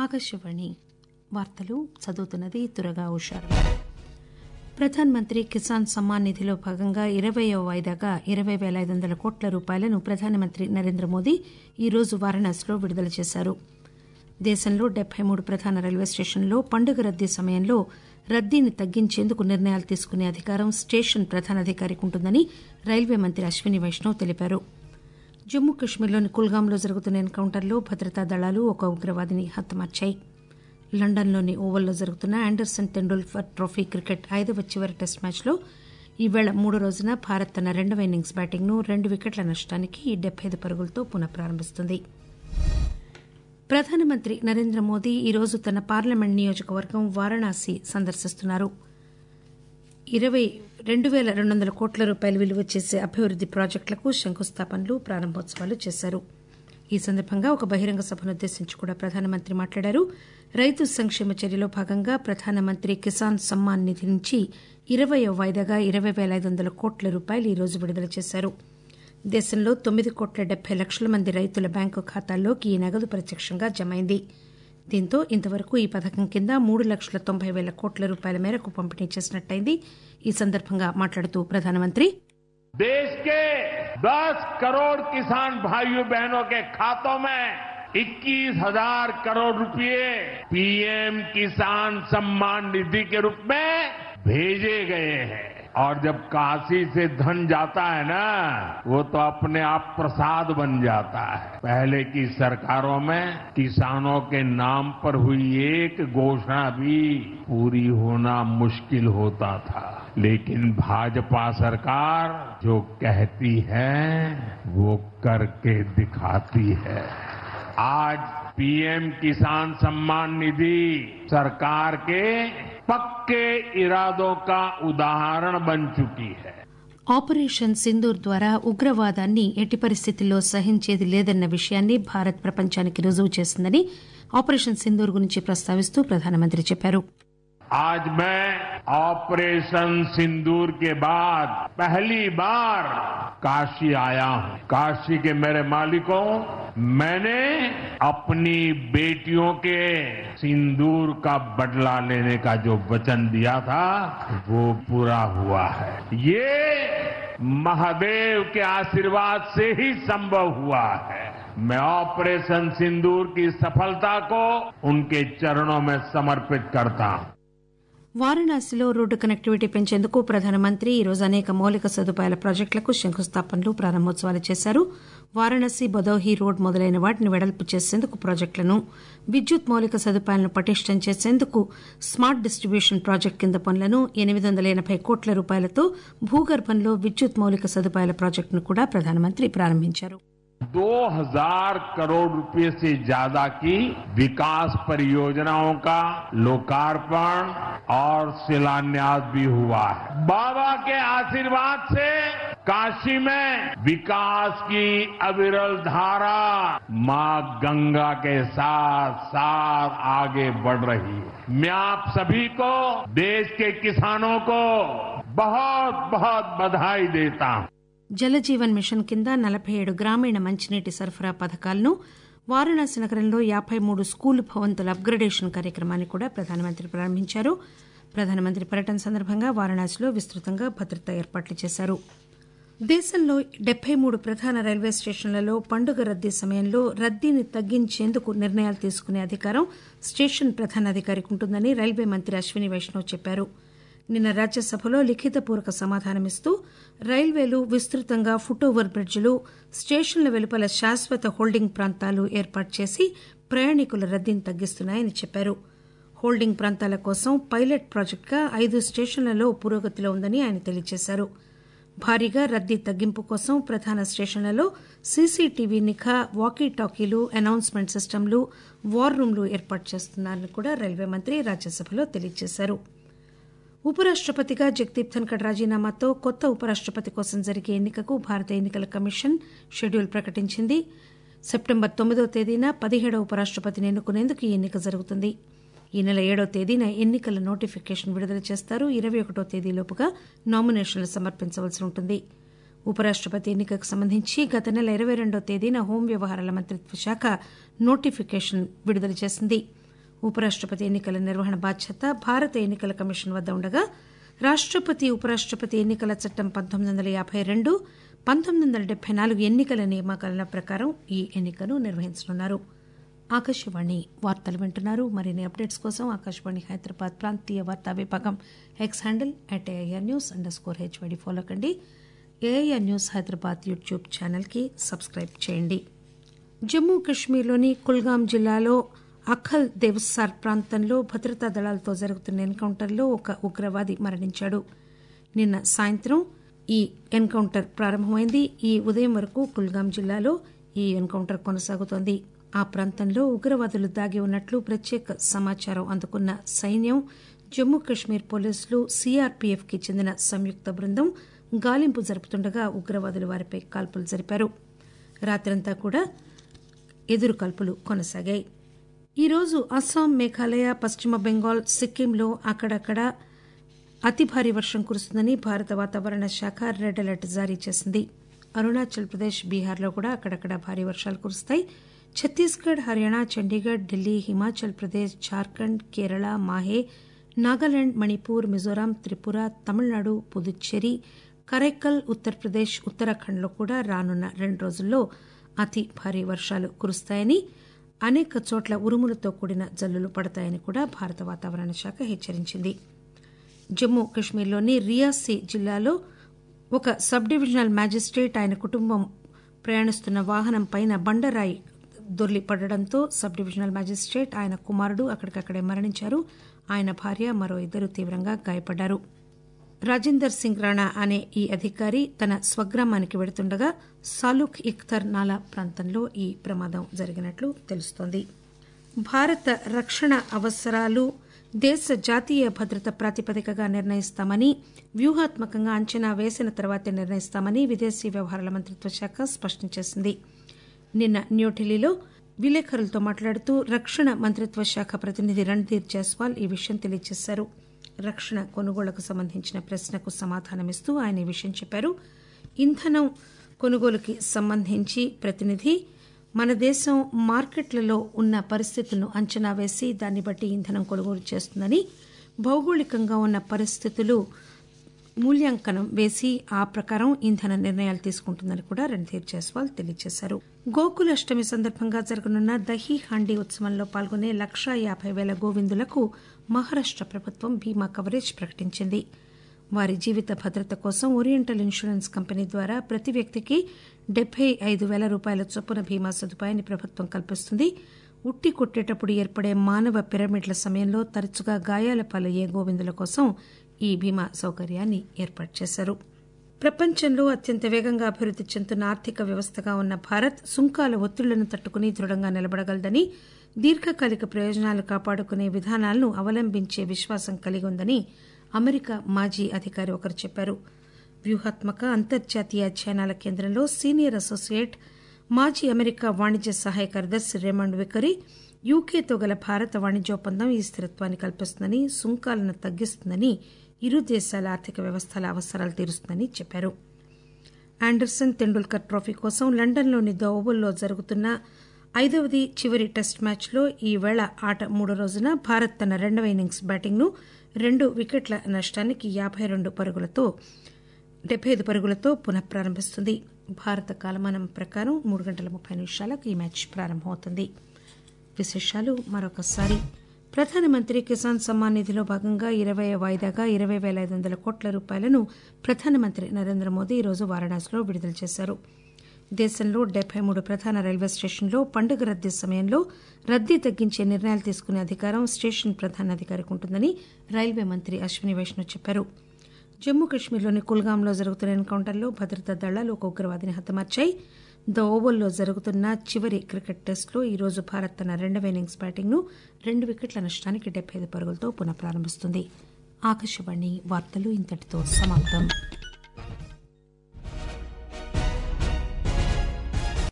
ఆకాశవాణి వార్తలు చదువుతున్నది తురగా ఉషారు ప్రధాన్ మంత్రి కిసాన్ సమ్మాన్ నిధిలో భాగంగా ఇరవయో వాయిదాగా ఇరవై పేల ఐదు వందల కోట్ల రూపాయలను ప్రధానమంత్రి నరేంద్ర మోదీ ఈరోజు వారణాసిలో విడుదల చేశారు దేశంలో డెబ్బై మూడు ప్రధాన రైల్వే స్టేషన్లలో పండుగ రద్దీ సమయంలో రద్దీని తగ్గించేందుకు నిర్ణయాలు తీసుకునే అధికారం స్టేషన్ ప్రధానాధికారికి ఉంటుందని రైల్వే మంత్రి అశ్విని వైష్ణవ్ తెలిపారు జమ్మూ కశ్మీర్లోని కుల్గాంలో జరుగుతున్న ఎన్కౌంటర్లో భద్రతా దళాలు ఒక ఉగ్రవాదిని హతమార్చాయి లండన్లోని ఓవల్లో జరుగుతున్న ఆండర్సన్ తెండూల్కర్ ట్రోఫీ క్రికెట్ ఐదవ చివరి టెస్ట్ మ్యాచ్లో ఈవేళ మూడో రోజున భారత్ తన రెండవ ఇన్నింగ్స్ బ్యాటింగ్ను రెండు వికెట్ల నష్టానికి డెబ్బై ఐదు పరుగులతో పునః ప్రారంభిస్తుంది ప్రధానమంత్రి నరేంద్ర మోదీ ఈరోజు తన పార్లమెంట్ నియోజకవర్గం వారణాసి సందర్శిస్తున్నారు ఇరవై రెండు పేల రెండు వందల కోట్ల రూపాయలు విలువ చేసే అభివృద్ది ప్రాజెక్టులకు శంకుస్థాపనలు ప్రారంభోత్సవాలు చేశారు ఈ సందర్భంగా ఒక బహిరంగ సభను ఉద్దేశించి కూడా ప్రధానమంత్రి మాట్లాడారు రైతు సంక్షేమ చర్యలో భాగంగా ప్రధానమంత్రి కిసాన్ సమ్మాన్ నిధి నుంచి ఇరవయో వాయిదాగా ఇరవై పేల ఐదు వందల కోట్ల రూపాయలు ఈ రోజు విడుదల చేశారు దేశంలో తొమ్మిది కోట్ల డెబ్బై లక్షల మంది రైతుల బ్యాంకు ఖాతాల్లోకి ఈ నగదు ప్రత్యక్షంగా జమైంది దీంతో ఇంతవరకు ఈ పథకం కింద మూడు లక్షల తొంభై పేల కోట్ల రూపాయల మేరకు పంపిణీ చేసినట్టయింది ఈ సందర్భంగా మాట్లాడుతూ ప్రధానమంత్రి देश के 10 करोड़ किसान भाइयों बहनों के खातों में 21 हजार करोड़ रुपए पीएम किसान सम्मान निधि के रूप में भेजे गए हैं और जब काशी से धन जाता है ना वो तो अपने आप प्रसाद बन जाता है पहले की सरकारों में किसानों के नाम पर हुई एक घोषणा भी पूरी होना मुश्किल होता था लेकिन भाजपा सरकार जो कहती है वो करके दिखाती है आज पीएम किसान सम्मान निधि सरकार के पक्के इरादों का उदाहरण बन चुकी है ఆపరేషన్ సింధూర్ ద్వారా ఉగ్రవాదాన్ని ఎట్టి పరిస్థితుల్లో సహించేది లేదన్న విషయాన్ని భారత్ ప్రపంచానికి రుజువు చేసిందని ఆపరేషన్ సింధూర్ గురించి ప్రస్తావిస్తూ ప్రధానమంత్రి చెప్పారు आज मैं ऑपरेशन सिंदूर के बाद पहली बार काशी आया हूं काशी के मेरे मालिकों मैंने अपनी बेटियों के सिंदूर का बदला लेने का जो वचन दिया था वो पूरा हुआ है ये महादेव के आशीर्वाद से ही संभव हुआ है मैं ऑपरेशन सिंदूर की सफलता को उनके चरणों में समर्पित करता हूं వారణాసిలో రోడ్డు కనెక్టివిటీ పెంచేందుకు ప్రధానమంత్రి ఈరోజు అనేక మౌలిక సదుపాయాల ప్రాజెక్టులకు శంకుస్థాపనలు ప్రారంభోత్సవాలు చేశారు వారణాసి బదౌహి రోడ్ మొదలైన వాటిని వెడల్పు చేసేందుకు ప్రాజెక్టులను విద్యుత్ మౌలిక సదుపాయాలను పటిష్టం చేసేందుకు స్మార్ట్ డిస్టిబ్యూషన్ ప్రాజెక్టు కింద పనులను ఎనిమిది వందల ఎనబై కోట్ల రూపాయలతో భూగర్భంలో విద్యుత్ మౌలిక సదుపాయాల ప్రాజెక్టును కూడా ప్రధానమంత్రి ప్రారంభించారు 2000 करोड़ रुपए से ज्यादा की विकास परियोजनाओं का लोकार्पण और शिलान्यास भी हुआ है बाबा के आशीर्वाद से काशी में विकास की अविरल धारा मां गंगा के साथ साथ आगे बढ़ रही है मैं आप सभी को देश के किसानों को बहुत बहुत बधाई देता हूं జలజీవన్ మిషన్ కింద నలభై ఏడు గ్రామీణ మంచినీటి సరఫరా పథకాలను వారణాసి నగరంలో యాబై మూడు స్కూలు భవంతుల అప్గ్రేడేషన్ కార్యక్రమాన్ని కూడా ప్రధానమంత్రి ప్రారంభించారు ప్రధానమంత్రి పర్యటన సందర్భంగా వారణాసిలో విస్తృతంగా భద్రతా ఏర్పాట్లు చేశారు దేశంలో డెబ్బై మూడు ప్రధాన రైల్వే స్టేషన్లలో పండుగ రద్దీ సమయంలో రద్దీని తగ్గించేందుకు నిర్ణయాలు తీసుకునే అధికారం స్టేషన్ ప్రధానాధికారికి ఉంటుందని రైల్వే మంత్రి అశ్విని వైష్ణవ్ చెప్పారు నిన్న రాజ్యసభలో లిఖితపూర్వక సమాధానమిస్తూ రైల్వేలు విస్తృతంగా ఫుట్ ఓవర్ బ్రిడ్జిలు స్టేషన్ల వెలుపల శాశ్వత హోల్డింగ్ ప్రాంతాలు ఏర్పాటు చేసి ప్రయాణికుల రద్దీని తగ్గిస్తున్నాయని చెప్పారు హోల్డింగ్ ప్రాంతాల కోసం పైలట్ ప్రాజెక్టుగా ఐదు స్టేషన్లలో పురోగతిలో ఉందని ఆయన తెలియజేశారు భారీగా రద్దీ తగ్గింపు కోసం ప్రధాన స్టేషన్లలో సీసీటీవీ నిఘా వాకీ టాకీలు అనౌన్స్మెంట్ సిస్టంలు వార్ రూమ్లు ఏర్పాటు చేస్తున్నారని కూడా రైల్వే మంత్రి రాజ్యసభలో తెలియజేశారు ఉపరాష్టపతిగా జగదీప్ ధన్కడ్ రాజీనామాతో కొత్త ఉపరాష్టపతి కోసం జరిగే ఎన్నికకు భారత ఎన్నికల కమిషన్ షెడ్యూల్ ప్రకటించింది సెప్టెంబర్ తొమ్మిదవ తేదీన పదిహేడవ ఉపరాష్టపతిని ఎన్నుకునేందుకు ఈ ఎన్నిక జరుగుతుంది ఈ నెల ఏడవ తేదీన ఎన్నికల నోటిఫికేషన్ విడుదల చేస్తారు ఇరవై ఒకటో తేదీలోపుగా నామినేషన్లు సమర్పించవలసి ఉంటుంది ఉపరాష్టపతి ఎన్నికకు సంబంధించి గత నెల ఇరవై రెండో తేదీన హోం వ్యవహారాల మంత్రిత్వ శాఖ నోటిఫికేషన్ విడుదల చేసింది ఉపరాష్టపతి ఎన్నికల నిర్వహణ బాధ్యత భారత ఎన్నికల కమిషన్ వద్ద ఉండగా రాష్టపతి ఉపరాష్టపతి ఎన్నికల చట్టం పంతొమ్మిది వందల యాబై రెండు పంతొమ్మిది వందల డెబ్బై నాలుగు ఎన్నికల నియామకాల ప్రకారం ఈ ఎన్నికను నిర్వహించనున్నారు ఆకాశవాణి వార్తలు వింటున్నారు మరిన్ని అప్డేట్స్ కోసం ఆకాశవాణి హైదరాబాద్ ప్రాంతీయ వార్తా విభాగం X handle at AIR news underscore HYD follow కండి ఏఐఆర్ న్యూస్ హైదరాబాద్ యూట్యూబ్ ఛానల్కి సబ్స్క్రైబ్ చేయండి జమ్మూ కశ్మీర్లోని కుల్గాం జిల్లాలో అఖల్ దేవ్సార్ ప్రాంతంలో భద్రతా దళాలతో జరుగుతున్న ఎన్కౌంటర్లో ఒక ఉగ్రవాది మరణించాడు నిన్న సాయంత్రం ఈ ఎన్కౌంటర్ ప్రారంభమైంది ఈ ఉదయం వరకు కుల్గాం జిల్లాలో ఈ ఎన్కౌంటర్ కొనసాగుతోంది ఆ ప్రాంతంలో ఉగ్రవాదులు దాగి ఉన్నట్లు ప్రత్యేక సమాచారం అందుకున్న సైన్యం జమ్మూ కశ్మీర్ పోలీసులు సీఆర్పీఎఫ్ కి చెందిన సంయుక్త బృందం గాలింపు జరుపుతుండగా ఉగ్రవాదులు వారిపై కాల్పులు జరిపారు రాత్రంతా కూడా ఎదురు కాల్పులు కొనసాగాయి ఈరోజు అస్సాం మేఘాలయ పశ్చిమ బెంగాల్ సిక్కింలో అక్కడక్కడ అతి భారీ వర్షం కురుస్తుందని భారత వాతావరణ శాఖ రెడ్ అలర్ట్ జారీ చేసింది అరుణాచల్ ప్రదేశ్ బీహార్లో కూడా అక్కడక్కడ భారీ వర్షాలు కురుస్తాయి ఛత్తీస్గఢ్ హర్యానా చండీగఢ్ ఢిల్లీ హిమాచల్ ప్రదేశ్ జార్ఖండ్ కేరళ మాహే నాగాలాండ్ మణిపూర్ మిజోరాం త్రిపుర తమిళనాడు పుదుచ్చేరి కరైకల్ ఉత్తరప్రదేశ్ ఉత్తరాఖండ్లో కూడా రానున్న రెండు రోజుల్లో అతి భారీ వర్షాలు కురుస్తాయని అనేక చోట్ల ఉరుములతో కూడిన జల్లులు పడతాయని కూడా భారత వాతావరణ శాఖ హెచ్చరించింది జమ్మూ కశ్మీర్లోని రియాసీ జిల్లాలో ఒక సబ్ డివిజనల్ మ్యాజిస్టేట్ ఆయన కుటుంబం ప్రయాణిస్తున్న వాహనం పైన బండరాయి దొర్లి పడడంతో సబ్ డివిజనల్ మ్యాజిస్టేట్ ఆయన కుమారుడు అక్కడికక్కడే మరణించారు ఆయన భార్య మరో ఇద్దరు తీవ్రంగా గాయపడ్డారు రాజేందర్ సింగ్ రాణా అనే ఈ అధికారి తన స్వగ్రామానికి వెడుతుండగా సాలుఖ్ ఇఖ్తర్ నాలా ప్రాంతంలో ఈ ప్రమాదం జరిగినట్లు తెలుస్తోంది భారత రక్షణ అవసరాలు దేశ జాతీయ భద్రత ప్రాతిపదికగా నిర్ణయిస్తామని వ్యూహాత్మకంగా అంచనా వేసిన తర్వాతే నిర్ణయిస్తామని విదేశీ వ్యవహారాల మంత్రిత్వ శాఖ స్పష్టం చేసింది నిన్న న్యూఢిల్లీలో విలేకరులతో మాట్లాడుతూ రక్షణ మంత్రిత్వ శాఖ ప్రతినిధి రణ్ధీర్ జైస్వాల్ ఈ విషయం తెలియజేశారు రక్షణ కొనుగోళ్లకు సంబంధించిన ప్రశ్నకు సమాధానమిస్తూ ఆయన ఈ విషయం చెప్పారు ఇంధనం కొనుగోలుకి సంబంధించి ప్రతినిధి మన దేశం మార్కెట్లలో ఉన్న పరిస్థితులను అంచనా వేసి దాన్ని బట్టి ఇంధనం కొనుగోలు చేస్తుందని భౌగోళికంగా ఉన్న పరిస్థితులు మూల్యాంకనం వేసి ఆ ప్రకారం ఇంధన నిర్ణయాలు తీసుకుంటుందని కూడా రణ్ధీర్ జైస్వాల్ తెలియజేశారు గోకులాష్టమి సందర్భంగా జరగనున్న దహీ హాండీ ఉత్సవంలో పాల్గొనే లక్షా యాభై వేల గోవిందులకు మహారాష్ట ప్రభుత్వం బీమా కవరేజ్ ప్రకటించింది వారి జీవిత భద్రత కోసం ఓరియంటల్ ఇన్సూరెన్స్ కంపెనీ ద్వారా ప్రతి వ్యక్తికి డెబ్బై ఐదు వేల రూపాయల చొప్పున బీమా సదుపాయాన్ని ప్రభుత్వం కల్పిస్తుంది ఉట్టి కొట్టేటప్పుడు ఏర్పడే మానవ పిరమిడ్ల సమయంలో తరచుగా గాయాల పాలయ్యే గోవిందుల కోసం ఈ బీమా సౌకర్యాన్ని ఏర్పాటు చేశారు ప్రపంచంలో అత్యంత వేగంగా అభివృద్ది చెందుతున్న ఆర్థిక వ్యవస్థగా ఉన్న భారత్ సుంకాల ఒత్తిళ్లను తట్టుకుని దృఢంగా నిలబడగలదని దీర్ఘకాలిక ప్రయోజనాలు కాపాడుకునే విధానాలను అవలంబించే విశ్వాసం కలిగి ఉందని అమెరికా మాజీ అధికారి ఒకరు చెప్పారు వ్యూహాత్మక అంతర్జాతీయ అధ్యయనాల కేంద్రంలో సీనియర్ అసోసియేట్ మాజీ అమెరికా వాణిజ్య సహాయ కార్యదర్శి రేమండ్ వికరీ యూకేతో గల భారత వాణిజ్య ఒప్పందం ఈ స్థిరత్వాన్ని కల్పిస్తుందని సుంకాలను తగ్గిస్తుందని ఇరు దేశాల ఆర్థిక వ్యవస్థల అవసరాలు తీరుస్తుందని చెప్పారు ఆండర్సన్ తెండూల్కర్ ట్రోఫీ కోసం లండన్లోని ద ఓవల్లో జరుగుతున్న ఐదవది చివరి టెస్ట్ మ్యాచ్లో ఈ వేళ ఆట మూడో రోజున భారత్ తన రెండవ ఇన్నింగ్స్ బ్యాటింగ్ను రెండు వికెట్ల నష్టానికి యాబై రెండు పరుగులతో డెబ్బై ఐదు పరుగులతో పునః ప్రారంభిస్తుంది భారత కాలమానం ప్రకారం మూడు గంటల ముప్పై నిమిషాలకు ఈ మ్యాచ్ ప్రారంభమవుతుంది విశేషాలు మరొకసారి ప్రధానమంత్రి కిసాన్ సమ్మాన్ నిధిలో భాగంగా ఇరవై వాయిదాగా ఇరవై వేల ఐదు వందల కోట్ల రూపాయలను ప్రధానమంత్రి నరేంద్ర మోదీ ఈరోజు వారణాసిలో విడుదల చేశారు దేశంలో డెబ్బై మూడు ప్రధాన రైల్వే స్టేషన్లో పండుగ రద్దీ సమయంలో రద్దీ తగ్గించే నిర్ణయాలు తీసుకునే అధికారం స్టేషన్ ప్రధానాధికారికి ఉంటుందని రైల్వే మంత్రి అశ్విని వైష్ణవ్ చెప్పారు జమ్మూ కశ్మీర్లోని కుల్గాంలో జరుగుతున్న ఎన్కౌంటర్లో భద్రతా దళాలు ఒక ఉగ్రవాదిని హతమార్చాయి ద ఓవల్లో జరుగుతున్న చివరి క్రికెట్ టెస్టులో ఈరోజు భారత్ తన రెండవ ఇన్నింగ్స్ బ్యాటింగ్ను రెండు వికెట్ల నష్టానికి డెబ్బై ఐదు పరుగులతో పునః ప్రారంభిస్తుంది ఆకాశవాణి వార్తలు ఇంతటితో సమాప్తం